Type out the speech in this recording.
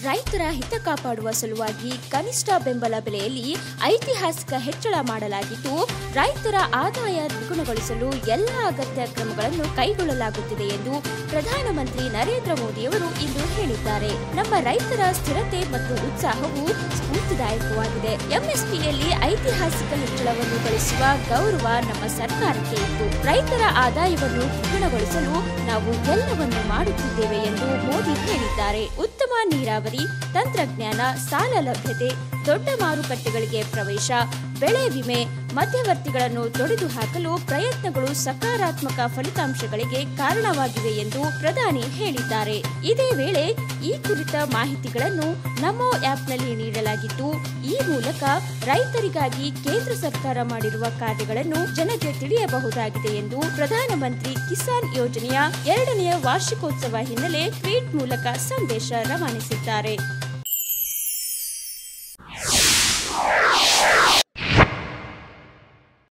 ರೈತರ ಹಿತ ಕಾಪಾಡುವ ಸಲುವಾಗಿ ಕನಿಷ್ಠ ಬೆಂಬಲ ಬೆಲೆಯಲ್ಲಿ ಐತಿಹಾಸಿಕ ಹೆಚ್ಚಳ ಮಾಡಲಾಗಿದ್ದು ರೈತರ ಆದಾಯ ದ್ವಿಗುಣಗೊಳಿಸಲು ಎಲ್ಲ ಅಗತ್ಯ ಕ್ರಮಗಳನ್ನು ಕೈಗೊಳ್ಳಲಾಗುತ್ತಿದೆ ಎಂದು ಪ್ರಧಾನಮಂತ್ರಿ ನರೇಂದ್ರ ಮೋದಿಯವರು ಇಂದು ಹೇಳಿದ್ದಾರೆ ನಮ್ಮ ರೈತರ ಸ್ಥಿರತೆ ಮತ್ತು ಉತ್ಸಾಹವು ಸ್ಫೂರ್ತಿದಾಯಕವಾಗಿದೆ ಎಂಎಸ್ಪಿಯಲ್ಲಿ ಐತಿಹಾಸಿಕ ಹೆಚ್ಚಳವನ್ನು ಗಳಿಸುವ ಗೌರವ ನಮ್ಮ ಸರ್ಕಾರಕ್ಕೆ ಇತ್ತು ರೈತರ ಆದಾಯವನ್ನು ದ್ವಿಗುಣಗೊಳಿಸಲು ನಾವು ಎಲ್ಲವನ್ನು ಮಾಡುತ್ತಿದ್ದೇವೆ ಎಂದು ಮೋದಿ ಹೇಳಿದ್ದಾರೆ ಉತ್ತಮ ನೀರಾವರಿ ತಂತ್ರಜ್ಞಾನ ಸಾಲ ಲಭ್ಯತೆ ದೊಡ್ಡ ಮಾರುಕಟ್ಟೆಗಳಿಗೆ ಪ್ರವೇಶ ಬೆಳೆ ವಿಮೆ ಮಧ್ಯವರ್ತಿಗಳನ್ನು ತೊಡೆದು ಹಾಕಲು ಪ್ರಯತ್ನಗಳು ಸಕಾರಾತ್ಮಕ ಫಲಿತಾಂಶಗಳಿಗೆ ಕಾರಣವಾಗಿವೆ ಎಂದು ಪ್ರಧಾನಿ ಹೇಳಿದ್ದಾರೆ ಇದೇ ವೇಳೆ ಈ ಕುರಿತ ಮಾಹಿತಿಗಳನ್ನು ನಮೋ ಆಪ್ನಲ್ಲಿ ನೀಡಲಾಗಿದ್ದು ಈ ಮೂಲಕ ರೈತರಿಗಾಗಿ ಕೇಂದ್ರ ಸರ್ಕಾರ ಮಾಡಿರುವ ಕಾರ್ಯಗಳನ್ನು ಜನತೆ ತಿಳಿಯಬಹುದಾಗಿದೆ ಎಂದು ಪ್ರಧಾನಮಂತ್ರಿ ಕಿಸಾನ್ ಯೋಜನೆಯ ಎರಡನೆಯ ವಾರ್ಷಿಕೋತ್ಸವ ಹಿನ್ನೆಲೆ ಟ್ವೀಟ್ ಮೂಲಕ ಸಂದೇಶ ರವಾನಿಸಿದ್ದಾರೆ